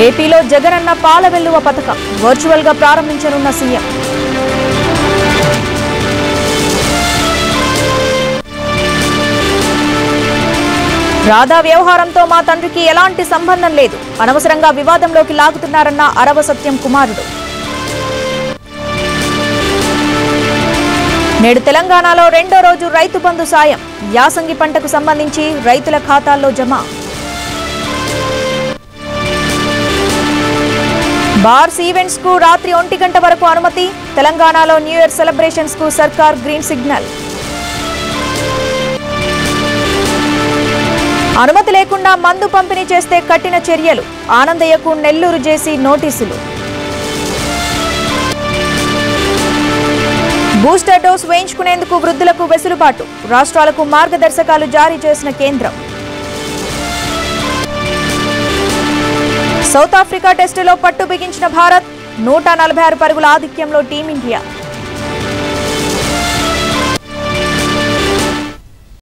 ఏపీలో జగనన్న పాల వెల్లువ పథకం వర్చువల్ గా ప్రారంభించనున్న సీఎం రాధా వ్యవహారంతో మా తండ్రికి ఎలాంటి సంబంధం లేదు అనవసరంగా వివాదంలోకి లాగుతున్నారన్న అరవ సత్యం కుమారుడు నేడు తెలంగాణలో రెండో రోజు రైతు బంధు సాయం యాసంగి పంటకు సంబంధించి రైతుల ఖాతాల్లో జమ బార్స్ ఈవెంట్స్ కు రాత్రి ఒంటి గంట వరకు అనుమతి తెలంగాణలో న్యూ ఇయర్ సెలబ్రేషన్స్ కు సర్కార్ గ్రీన్ సిగ్నల్ అనుమతి లేకుండా మందు పంపిణీ చేస్తే కఠిన చర్యలు ఆనందయ్యకు నెల్లూరు చేసి నోటీసులు బూస్టర్ డోస్ వేయించుకునేందుకు వృద్ధులకు వెసులుబాటు రాష్ట్రాలకు మార్గదర్శకాలు జారీ చేసిన కేంద్రం సౌత్ ఆఫ్రికా టెస్టులో పట్టు బిగించిన భారత్ నూట నలభై ఆరు పరుగుల ఆధిక్యంలో టీమిండియా